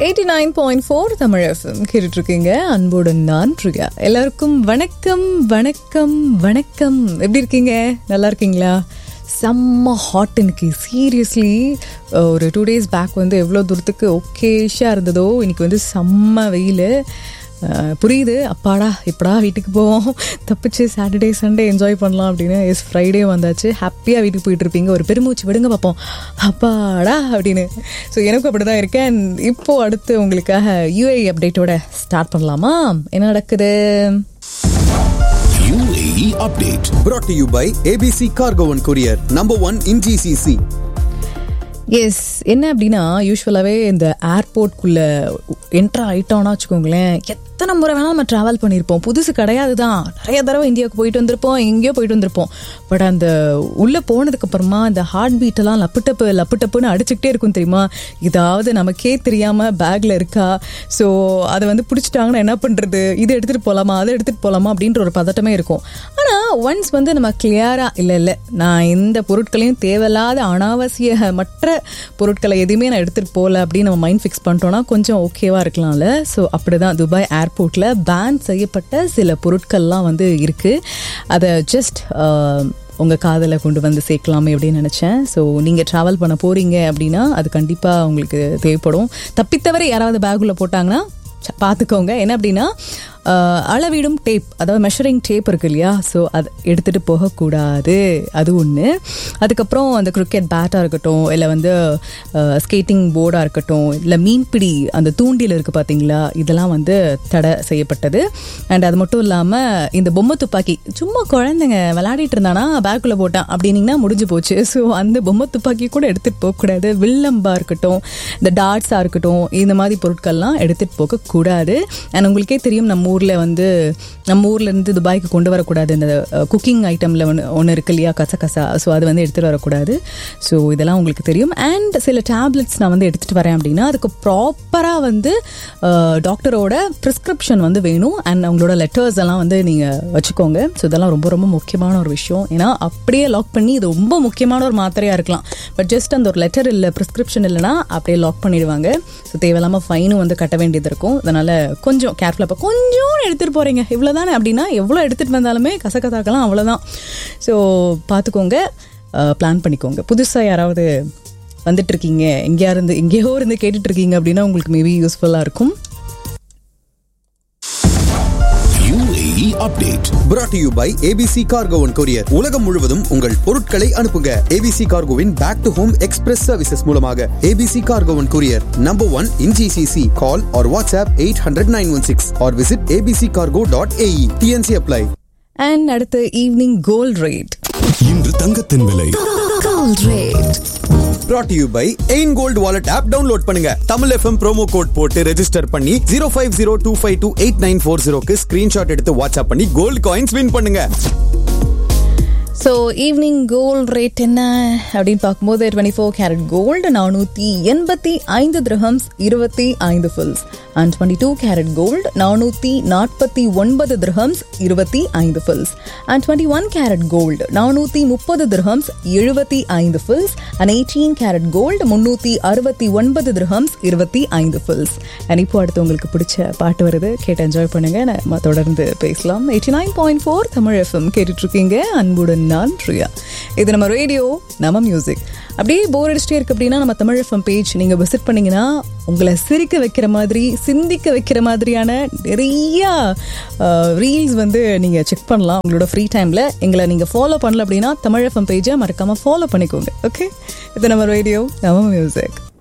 Eighty nine point four Tamil FM கேட்டுட்ருக்கீங்க அன்புடன் நான் பிரியா எல்லாருக்கும் வணக்கம் வணக்கம் வணக்கம் எப்படி இருக்கீங்க நல்லா இருக்கீங்களா செம்ம ஹாட் இன்னைக்கு சீரியஸ்லி ஒரு டூ டேஸ் பேக் வந்து எவ்வளோ தூரத்துக்கு ஓகேஷாக இருந்ததோ இன்னைக்கு வந்து செம்ம வெயில் அஹ், புரியுது அப்பாடா எப்படா வீட்டுக்கு போவோம் தப்பிச்சு சாட்டர்டே சண்டே என்ஜாய் பண்ணலாம் அப்படின்னு எஸ் ஃப்ரைடே வந்தாச்சு ஹாப்பியாக வீட்டுக்கு போயிட்டு இருப்பீங்க ஒரு பெருமூச்சு விடுங்க பார்ப்போம் அப்பாடா அப்படின்னு ஸோ எனக்கும் அப்படி தான் இருக்கேன் இப்போ அடுத்து உங்களுக்காக யூஏ அப்டேட்டோட ஸ்டார்ட் பண்ணலாமா என்ன நடக்குது UAE update. brought to you by ABC Cargo and Courier, number one in GCC. Yes என்ன அப்படின்னா யூஸ்வலாகவே இந்த ஏர்போர்ட்குள்ளே என்ட்ரு ஆகிட்டோம்னா வச்சுக்கோங்களேன் எத்தனை முறை வேணாலும் நம்ம ட்ராவல் பண்ணியிருப்போம் புதுசு கிடையாது தான் நிறைய தடவை இந்தியாவுக்கு போயிட்டு வந்திருப்போம் எங்கேயோ போயிட்டு வந்திருப்போம் பட் அந்த உள்ளே போனதுக்கப்புறமா அந்த ஹார்ட் பீட்டெல்லாம் லப்புட்டப்பு லப்புட்டப்புன்னு அடிச்சுக்கிட்டே இருக்கும் தெரியுமா இதாவது நமக்கே தெரியாமல் பேக்கில் இருக்கா ஸோ அதை வந்து பிடிச்சிட்டாங்கன்னா என்ன பண்ணுறது இது எடுத்துகிட்டு போகலாமா அதை எடுத்துகிட்டு போகலாமா அப்படின்ற ஒரு பதட்டமே இருக்கும் ஆனால் ஒன்ஸ் வந்து நம்ம கிளியராக இல்லை இல்லை நான் எந்த பொருட்களையும் தேவையில்லாத அனாவசிய மற்ற பொருட்களை எதுவுமே நான் எடுத்துகிட்டு போகல அப்படின்னு நம்ம மைண்ட் ஃபிக்ஸ் பண்ணிட்டோம்னா கொஞ்சம் ஓகேவாக இருக்கலாம்ல ஸோ அப்படி தான் துபாய் ஏர்போர்ட்டில் பேன் செய்யப்பட்ட சில பொருட்கள்லாம் வந்து இருக்குது அதை ஜஸ்ட் உங்கள் காதில் கொண்டு வந்து சேர்க்கலாமே அப்படின்னு நினச்சேன் ஸோ நீங்கள் ட்ராவல் பண்ண போகிறீங்க அப்படின்னா அது கண்டிப்பாக உங்களுக்கு தேவைப்படும் தப்பித்தவரை யாராவது பேக்குள்ளே போட்டாங்கன்னா ச- பார்த்துக்கோங்க என்ன அப்படின்னா ஆஹ், அளவிடும் டேப் அதாவது மெஷரிங் டேப் இருக்கு இல்லையா ஸோ அது எடுத்துகிட்டு போகக்கூடாது அது ஒன்று அதுக்கப்புறம் அந்த கிரிக்கெட் பேட்டாக இருக்கட்டும் இல்லை வந்து ஸ்கேட்டிங் போர்டாக இருக்கட்டும் இல்லை மீன்பிடி அந்த தூண்டில் இருக்குது பார்த்தீங்களா இதெல்லாம் வந்து தடை செய்யப்பட்டது அண்ட் அது மட்டும் இல்லாமல் இந்த பொம்மை துப்பாக்கி சும்மா குழந்தைங்க விளையாடிட்டு இருந்தானா பேக்குள்ளே போட்டான் அப்படின்னீங்கன்னா முடிஞ்சு போச்சு ஸோ அந்த பொம்மை துப்பாக்கி கூட எடுத்துகிட்டு போகக்கூடாது வில்லம்பா இருக்கட்டும் இந்த டாட்ஸாக இருக்கட்டும் இந்த மாதிரி பொருட்கள்லாம் எடுத்துகிட்டு போகக்கூடாது அண்ட் உங்களுக்கே தெரியும் நம்ம ஊரில் வந்து நம்ம ஊர்லேருந்து துபாய்க்கு கொண்டு வரக்கூடாது இந்த குக்கிங் ஐட்டமில் ஒன்று ஒன்று இருக்கு இல்லையா கசகசா ஸோ அது வந்து எடுத்துகிட்டு வரக்கூடாது ஸோ இதெல்லாம் உங்களுக்கு தெரியும் அண்ட் சில டேப்லெட்ஸ் நான் வந்து எடுத்துகிட்டு வரேன் அப்படின்னா அதுக்கு ப்ராப்பராக வந்து டாக்டரோட ப்ரிஸ்கிரிப்ஷன் வந்து வேணும் அண்ட் அவங்களோட லெட்டர்ஸ் எல்லாம் வந்து நீங்கள் வச்சுக்கோங்க ஸோ இதெல்லாம் ரொம்ப ரொம்ப முக்கியமான ஒரு விஷயம் ஏன்னா அப்படியே லாக் பண்ணி இது ரொம்ப முக்கியமான ஒரு மாத்திரையாக இருக்கலாம் பட் ஜஸ்ட் அந்த ஒரு லெட்டர் இல்லை ப்ரிஸ்கிரிப்ஷன் இல்லைன்னா அப்படியே லாக் பண்ணிடுவாங்க ஸோ தேவையில்லாமல் ஃபைனும் வந்து கட்ட வேண்டியது இருக்கும் அதனால் கொஞ்சம் கேர்ஃபுல்லாக இப்போ கொஞ்சம் எடுத்துகிட்டு போகிறீங்க இவ்வளோ தானே அப்படின்னா எவ்வளோ எடுத்துகிட்டு வந்தாலுமே கசகதாக்கலாம் அவ்வளோதான் ஸோ பார்த்துக்கோங்க பிளான் பண்ணிக்கோங்க புதுசாக யாராவது வந்துட்டு இருக்கீங்க எங்கேயா இருந்து எங்கேயோ இருந்து கேட்டுட்டு இருக்கீங்க அப்படின்னா உங்களுக்கு மேபி யூஸ்ஃபுல்லாக இருக்கும் UAE update. brought to you by ABC Cargo and Courier. உலகம் முழுவதும் உங்கள் பொருட்களை அனுப்புங்க ABC Cargoவின் back to home express services மூலமாக ABC Cargo and Courier, number one in GCC. Call or WhatsApp 800-916 or visit abccargo.ae. TNC apply. And அடுத்து evening gold rate இன்று தங்கத்தின் விலை gold rate brought to you by எயின் gold wallet app download பண்ணுங்க Tamil FM promo code போட்டு register பண்ணி zero five zero two five two eight nine four ஜீரோக்கு screenshot எடுத்து வாட்ஸ்அப் பண்ணி கோல்டு காயின்ஸ் வின் பண்ணுங்க ஸோ ஈவினிங் கோல்ட் ரேட் என்ன அப்படின்னு பார்க்கும்போது டுவெண்ட்டி ஃபோர் கேரட் கோல்டு நானூற்றி எண்பத்தி ஐந்து திரஹம்ஸ் இருபத்தி ஐந்து fils and twenty two carat gold நானூற்றி நாற்பத்தி ஒன்பது திரஹம்ஸ் இருபத்தி ஐந்து fils and twenty one carat gold நானூற்றி முப்பது திரஹம்ஸ் எழுபத்தி ஐந்து fils and eighteen carat gold முந்நூற்றி அறுபத்தி ஒன்பது திரஹம்ஸ் இருபத்தி ஐந்து ஃபில்ஸ் அண்ட் இப்போ அடுத்து உங்களுக்கு பிடிச்ச பாட்டு வருது கேட்டு என்ஜாய் பண்ணுங்க நம்ம தொடர்ந்து பேசலாம் eighty nine point four Tamil FM கேட்டுட்டு இருக்கீங்க அன்புடன் நான் பிரியா இது நம்ம ரேடியோ நம்ம மியூசிக் அப்படியே போர் அடிச்சிட்டே இருக்கு அப்படின்னா நம்ம தமிழ் எஃப்எம் பேஜ் நீங்கள் விசிட் பண்ணீங்கன்னா உங்களை சிரிக்க வைக்கிற மாதிரி சிந்திக்க வைக்கிற மாதிரியான நிறைய ரீல்ஸ் வந்து நீங்கள் செக் பண்ணலாம் உங்களோட ஃப்ரீ டைமில் எங்களை நீங்கள் ஃபாலோ பண்ணல அப்படின்னா தமிழ் எஃப்எம் பேஜை மறக்காமல் ஃபாலோ பண்ணிக்கோங்க ஓகே இது நம்ம ரேடியோ நம்ம மியூசிக்